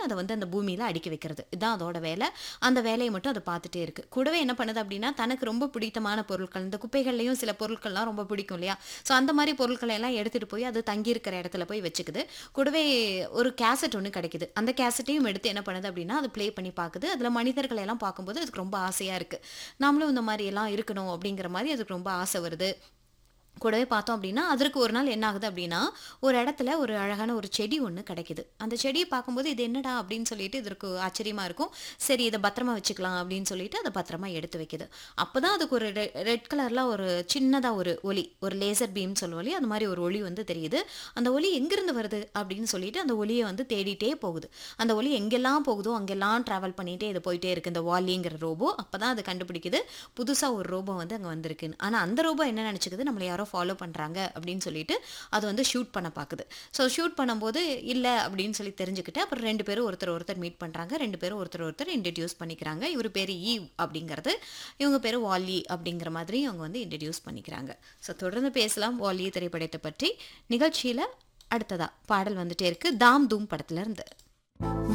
அதை வந்து அந்த பூமியில் அடுக்கி வைக்கிறது இதுதான் அதோட வேலை அந்த வேலையை மட்டும் அது பார்த்துட்டே இருக்கு கூடவே என்ன பண்ணுது அப்படின்னா தனக்கு ரொம்ப பிடித்தமான பொருட்கள் இந்த குப்பைகள்லையும் சில பொருட்கள்லாம் ரொம்ப பிடிக்கும் இல்லையா ஸோ அந்த மாதிரி பொருட்களை எல்லாம் எடுத்துகிட்டு போய் அது தங்கி இருக்கிற இடத்துல போய் வச்சுக்குது கூடவே ஒரு கேசட் ஒன்று கிடைக்குது அந்த கேசட்டையும் எடுத்து என்ன பண்ணுது அப்படின்னா அது ப்ளே பண்ணி பார்க்குது அதில் மனிதர்களை எல்லாம் பார்க்கும்போது அதுக்கு ரொம்ப ஆசையாக இருக்குது நாமளும் இந்த மாதிரி எல்லாம் இருக்கணும் அப்படிங்கிற மாதிரி அதுக்கு ரொம்ப ஆசை வருது கூடவே பார்த்தோம் அப்படின்னா அதற்கு ஒரு நாள் என்ன ஆகுது அப்படின்னா ஒரு இடத்துல ஒரு அழகான ஒரு செடி ஒன்று கிடைக்குது அந்த செடியை பார்க்கும்போது இது என்னடா அப்படின்னு சொல்லிட்டு இதற்கு ஆச்சரியமா இருக்கும் சரி இதை பத்திரமா வச்சுக்கலாம் அப்படின்னு சொல்லிட்டு அதை பத்திரமா எடுத்து வைக்குது அப்பதான் அதுக்கு ஒரு ரெட் கலர்ல ஒரு சின்னதா ஒரு ஒளி ஒரு லேசர் பீம் சொல்லுவோம் இல்லையா அந்த மாதிரி ஒரு ஒளி வந்து தெரியுது அந்த ஒளி எங்கிருந்து வருது அப்படின்னு சொல்லிட்டு அந்த ஒளியை வந்து தேடிட்டே போகுது அந்த ஒளி எங்கெல்லாம் போகுதோ அங்கெல்லாம் டிராவல் பண்ணிட்டே இது போயிட்டே இருக்கு இந்த வாலிங்கிற ரோபோ அப்பதான் அது கண்டுபிடிக்குது புதுசா ஒரு ரோபோ வந்து அங்க வந்திருக்குன்னு ஆனா அந்த ரோபோ என்ன நினைச்சுக்குது நம்மளை யாரோ ஃபாலோ பண்றாங்க அப்படின்னு சொல்லிட்டு அது வந்து ஷூட் பண்ண பார்க்குது ஸோ ஷூட் பண்ணும்போது இல்லை அப்படின்னு சொல்லி தெரிஞ்சுக்கிட்டு அப்புறம் ரெண்டு பேரும் ஒருத்தர் ஒருத்தர் மீட் பண்றாங்க ரெண்டு பேரும் ஒருத்தர் ஒருத்தர் இன்ட்ரடியூஸ் பண்ணிக்கிறாங்க இவர் பேர் ஈவ் அப்படிங்கிறது இவங்க பேர் வாலி அப்படிங்கிற மாதிரி அவங்க வந்து இன்ட்ரடியூஸ் பண்ணிக்கிறாங்க ஸோ தொடர்ந்து பேசலாம் வாலி திரைப்படத்தை பற்றி நிகழ்ச்சியில அடுத்ததா பாடல் வந்துட்டே இருக்கு தாம் தூம் படத்துல இருந்து